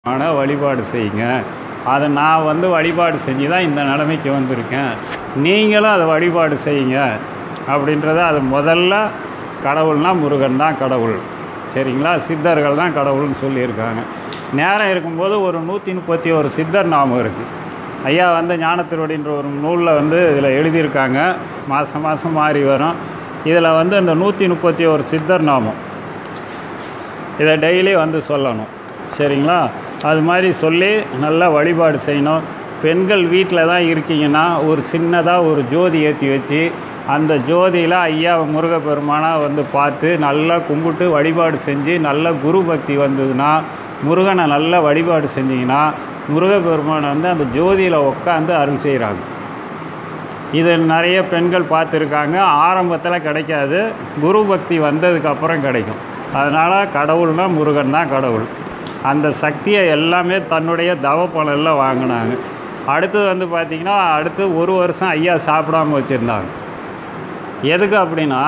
ஆன வழிபாடு செய்யுங்க அதை நான் வந்து வழிபாடு செஞ்சு தான் இந்த நிலைமைக்கு வந்திருக்கேன் நீங்களும் அதை வழிபாடு செய்யுங்க அப்படின்றத அது முதல்ல கடவுள்னா முருகன் தான் கடவுள் சரிங்களா சித்தர்கள் தான் கடவுள்னு சொல்லியிருக்காங்க நேரம் இருக்கும்போது ஒரு நூற்றி முப்பத்தி ஒரு சித்தர் நாமம் இருக்குது ஐயா வந்து ஞானத்திருவடின்ற ஒரு நூலில் வந்து இதில் எழுதியிருக்காங்க மாதம் மாதம் மாறி வரும் இதில் வந்து இந்த நூற்றி முப்பத்தி ஒரு சித்தர் நாமம் இதை டெய்லி வந்து சொல்லணும் சரிங்களா அது மாதிரி சொல்லி நல்லா வழிபாடு செய்யணும் பெண்கள் வீட்டில் தான் இருக்கீங்கன்னா ஒரு சின்னதாக ஒரு ஜோதி ஏற்றி வச்சு அந்த ஜோதியில் ஐயா முருகப்பெருமானாக வந்து பார்த்து நல்லா கும்பிட்டு வழிபாடு செஞ்சு நல்ல குரு பக்தி வந்ததுன்னா முருகனை நல்லா வழிபாடு செஞ்சீங்கன்னா முருகப்பெருமானை வந்து அந்த ஜோதியில் உட்காந்து அருள் செய்கிறாங்க இது நிறைய பெண்கள் பார்த்துருக்காங்க ஆரம்பத்தில் கிடைக்காது குரு பக்தி வந்ததுக்கப்புறம் கிடைக்கும் அதனால் கடவுள்னா முருகன் தான் கடவுள் அந்த சக்தியை எல்லாமே தன்னுடைய தவ பலனில் வாங்கினாங்க அடுத்தது வந்து பார்த்திங்கன்னா அடுத்து ஒரு வருஷம் ஐயா சாப்பிடாம வச்சுருந்தாங்க எதுக்கு அப்படின்னா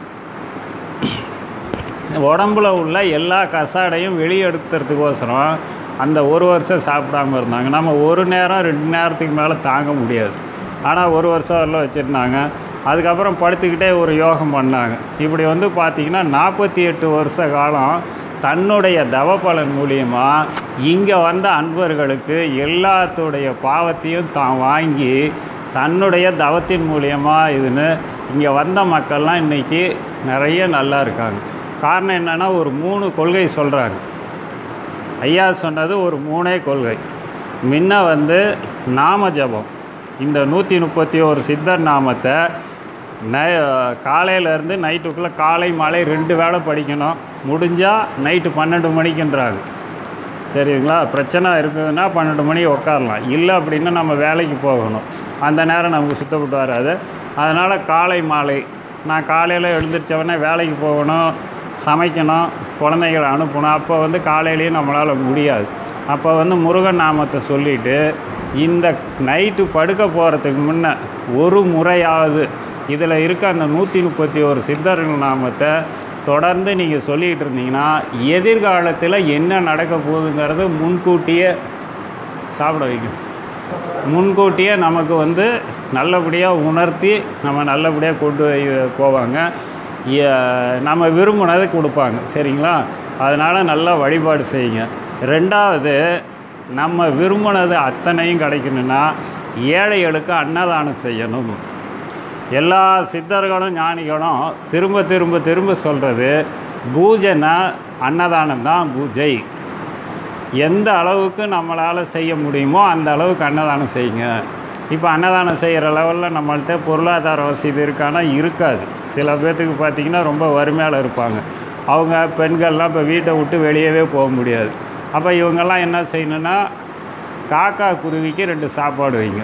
உடம்புல உள்ள எல்லா கசாடையும் வெளியெடுத்துறதுக்கோசரம் அந்த ஒரு வருஷம் சாப்பிடாம இருந்தாங்க நம்ம ஒரு நேரம் ரெண்டு நேரத்துக்கு மேலே தாங்க முடியாது ஆனால் ஒரு வருஷம் வரல வச்சுருந்தாங்க அதுக்கப்புறம் படுத்துக்கிட்டே ஒரு யோகம் பண்ணாங்க இப்படி வந்து பார்த்திங்கன்னா நாற்பத்தி எட்டு வருஷ காலம் தன்னுடைய தவபலன் மூலியமாக இங்கே வந்த அன்பர்களுக்கு எல்லாத்துடைய பாவத்தையும் தான் வாங்கி தன்னுடைய தவத்தின் மூலியமாக இதுன்னு இங்கே வந்த மக்கள்லாம் இன்றைக்கி நிறைய நல்லா இருக்காங்க காரணம் என்னென்னா ஒரு மூணு கொள்கை சொல்கிறாங்க ஐயா சொன்னது ஒரு மூணே கொள்கை முன்ன வந்து நாம ஜபம் இந்த நூற்றி முப்பத்தி ஒரு சித்தர் நாமத்தை நை காலையிலேருந்து நைட்டுக்குள்ளே காலை மாலை ரெண்டு வேளை படிக்கணும் முடிஞ்சால் நைட்டு பன்னெண்டு மணிக்குன்றாங்க தெரியுங்களா பிரச்சனை இருக்குதுன்னா பன்னெண்டு மணி உட்காரலாம் இல்லை அப்படின்னா நம்ம வேலைக்கு போகணும் அந்த நேரம் நமக்கு சுத்தப்பட்டு வராது அதனால் காலை மாலை நான் காலையில் எழுந்திரிச்சவொடனே வேலைக்கு போகணும் சமைக்கணும் குழந்தைகளை அனுப்பணும் அப்போ வந்து காலையிலேயே நம்மளால் முடியாது அப்போ வந்து முருகன் நாமத்தை சொல்லிவிட்டு இந்த நைட்டு படுக்க போகிறதுக்கு முன்ன ஒரு முறையாவது இதில் இருக்க அந்த நூற்றி முப்பத்தி ஒரு சித்தர்கள் நாமத்தை தொடர்ந்து நீங்கள் சொல்லிக்கிட்டு இருந்தீங்கன்னா எதிர்காலத்தில் என்ன நடக்க போகுதுங்கிறது முன்கூட்டியே சாப்பிட வைக்கும் முன்கூட்டியே நமக்கு வந்து நல்லபடியாக உணர்த்தி நம்ம நல்லபடியாக கொண்டு போய் போவாங்க எ- நம்ம விரும்பினதை கொடுப்பாங்க சரிங்களா அதனால் நல்லா வழிபாடு செய்யுங்க ரெண்டாவது நம்ம விரும்பினது அத்தனையும் கிடைக்கணுன்னா ஏழைகளுக்கு அன்னதானம் செய்யணும் எல்லா சித்தர்களும் ஞானிகளும் திரும்ப திரும்ப திரும்ப சொல்கிறது பூஜைனா அன்னதானம் தான் பூஜை எந்த அளவுக்கு நம்மளால் செய்ய முடியுமோ அந்த அளவுக்கு அன்னதானம் செய்யுங்க இப்போ அன்னதானம் செய்கிற லெவலில் நம்மள்ட்ட பொருளாதார வசதி இருக்கானா இருக்காது சில பேர்த்துக்கு பார்த்திங்கன்னா ரொம்ப வறுமையால் இருப்பாங்க அவங்க பெண்கள்லாம் இப்போ வீட்டை விட்டு வெளியவே போக முடியாது அப்போ இவங்கெல்லாம் என்ன செய்யணுன்னா காக்கா குருவிக்கு ரெண்டு சாப்பாடு வைங்க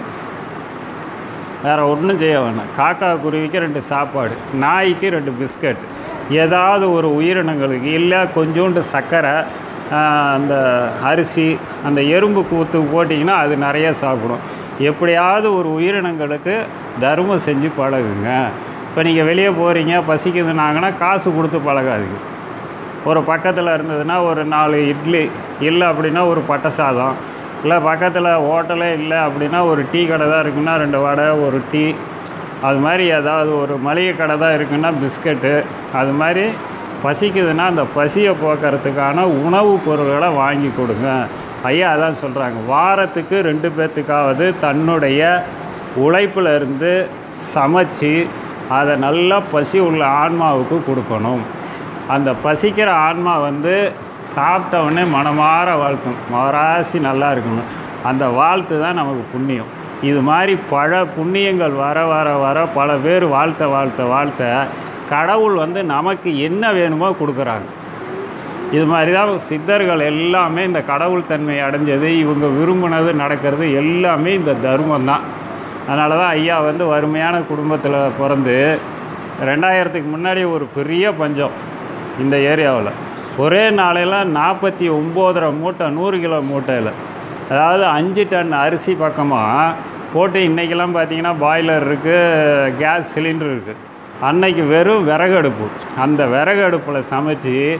வேறு ஒன்றும் செய்ய வேணாம் காக்கா குருவிக்கு ரெண்டு சாப்பாடு நாய்க்கு ரெண்டு பிஸ்கட் ஏதாவது ஒரு உயிரினங்களுக்கு இல்லை கொஞ்சோண்டு சர்க்கரை ஆஹ், அந்த அரிசி அந்த எறும்பு கூத்து போட்டிங்கன்னா அது நிறைய சாப்பிடும் எப்படியாவது ஒரு உயிரினங்களுக்கு தர்மம் செஞ்சு பழகுங்க இப்போ நீங்கள் வெளியே போகிறீங்க பசிக்குதுனாங்கன்னா காசு கொடுத்து பழகாதீங்க ஒரு பக்கத்தில் இருந்ததுன்னா ஒரு நாலு இட்லி இல்லை அப்படின்னா ஒரு பட்டை சாதம் இல்லை பக்கத்தில் ஹோட்டலே இல்லை அப்படின்னா ஒரு டீ கடை தான் இருக்குன்னா ரெண்டு வடை ஒரு டீ அது மாதிரி ஏதாவது ஒரு மளிகை கடை தான் இருக்குன்னா பிஸ்கட்டு அது மாதிரி பசிக்குதுன்னா அந்த பசியை போக்குறதுக்கான உணவுப் பொருள்களை வாங்கி கொடுங்க ஐயா அதான் சொல்கிறாங்க வாரத்துக்கு ரெண்டு பேர்த்துக்காவது தன்னுடைய உழைப்புல இருந்து சமைச்சு அதை நல்லா பசி உள்ள ஆன்மாவுக்கு கொடுக்கணும் அந்த பசிக்கிற ஆன்மா வந்து சாப்பிட்ட உடனே மனமாற வாழ்த்தும் மராசி நல்லா இருக்கணும் அந்த வாழ்த்து தான் நமக்கு புண்ணியம் இது மாதிரி பல புண்ணியங்கள் வர வர வர பல பேர் வாழ்த்த வாழ்த்த வாழ்த்த கடவுள் வந்து நமக்கு என்ன வேணுமோ கொடுக்குறாங்க இது மாதிரி தான் சித்தர்கள் எல்லாமே இந்த கடவுள் தன்மை அடைஞ்சது இவங்க விரும்பினது நடக்கிறது எல்லாமே இந்த தர்மம் தான் அதனால தான் ஐயா வந்து வறுமையான குடும்பத்தில் பிறந்து ரெண்டாயிரத்துக்கு முன்னாடி ஒரு பெரிய பஞ்சம் இந்த ஏரியாவில் ஒரே நாளையில் நாற்பத்தி ஒம்போதரை மூட்டை நூறு கிலோ மூட்டையில் அதாவது அஞ்சு டன் அரிசி பக்கமாக போட்டு இன்றைக்கெல்லாம் பார்த்தீங்கன்னா பாய்லர் இருக்குது கேஸ் சிலிண்டர் இருக்குது அன்னைக்கு வெறும் விறகு அடுப்பு அந்த விறகு அடுப்பில் சமைச்சு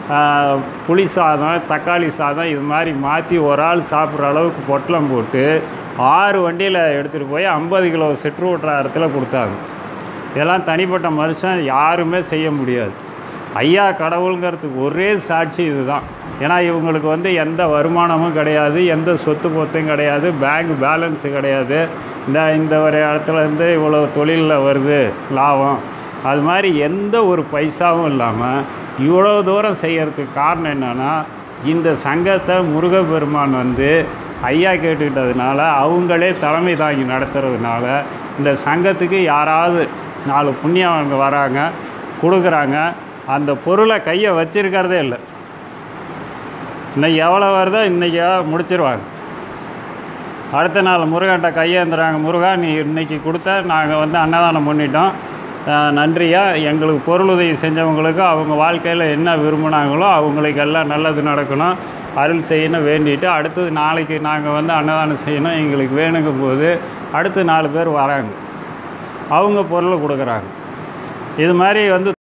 ஆஹ், புளி சாதம் தக்காளி சாதம் இது மாதிரி மாற்றி ஒரு ஆள் சாப்பிட்ற அளவுக்கு பொட்டலம் போட்டு ஆறு வண்டியில் எடுத்துகிட்டு போய் ஐம்பது கிலோ செட்ரு வட்டாரத்தில் கொடுத்தாங்க இதெல்லாம் தனிப்பட்ட மனுஷன் யாருமே செய்ய முடியாது ஐயா கடவுளுங்கிறதுக்கு ஒரே சாட்சி இதுதான் ஏன்னா இவங்களுக்கு வந்து எந்த வருமானமும் கிடையாது எந்த சொத்து பொத்தும் கிடையாது பேங்க் பேலன்ஸு கிடையாது இந்த இந்த ஒரு இடத்துல இருந்து இவ்வளோ தொழிலில் வருது லாபம் அது மாதிரி எந்த ஒரு பைசாவும் இல்லாமல் இவ்வளோ தூரம் செய்யறதுக்கு காரணம் என்னென்னா இந்த சங்கத்தை முருகப்பெருமான் வந்து ஐயா கேட்டுக்கிட்டதுனால அவங்களே தலைமை தாங்கி நடத்துறதுனால இந்த சங்கத்துக்கு யாராவது நாலு புண்ணியவங்க வராங்க கொடுக்குறாங்க அந்த பொருளை கையை வச்சிருக்கிறதே இல்லை இன்னைக்கு எவ்வளோ வருதோ இன்றைக்கி முடிச்சிருவாங்க அடுத்த நாள் முருகன்ட்ட கையேந்துறாங்க முருகா நீ இன்னைக்கு கொடுத்த நாங்கள் வந்து அன்னதானம் பண்ணிட்டோம் அஹ் நன்றியா எங்களுக்கு பொருளுதவி செஞ்சவங்களுக்கு அவங்க வாழ்க்கையில் என்ன விரும்பினாங்களோ அவங்களுக்கு எல்லாம் நல்லது நடக்கணும் அருள் செய்யணும் வேண்டிட்டு அடுத்தது நாளைக்கு நாங்கள் வந்து அன்னதானம் செய்யணும் எங்களுக்கு வேணுங்கும் போது அடுத்து நாலு பேர் வராங்க அவங்க பொருளை கொடுக்குறாங்க இது மாதிரி வந்து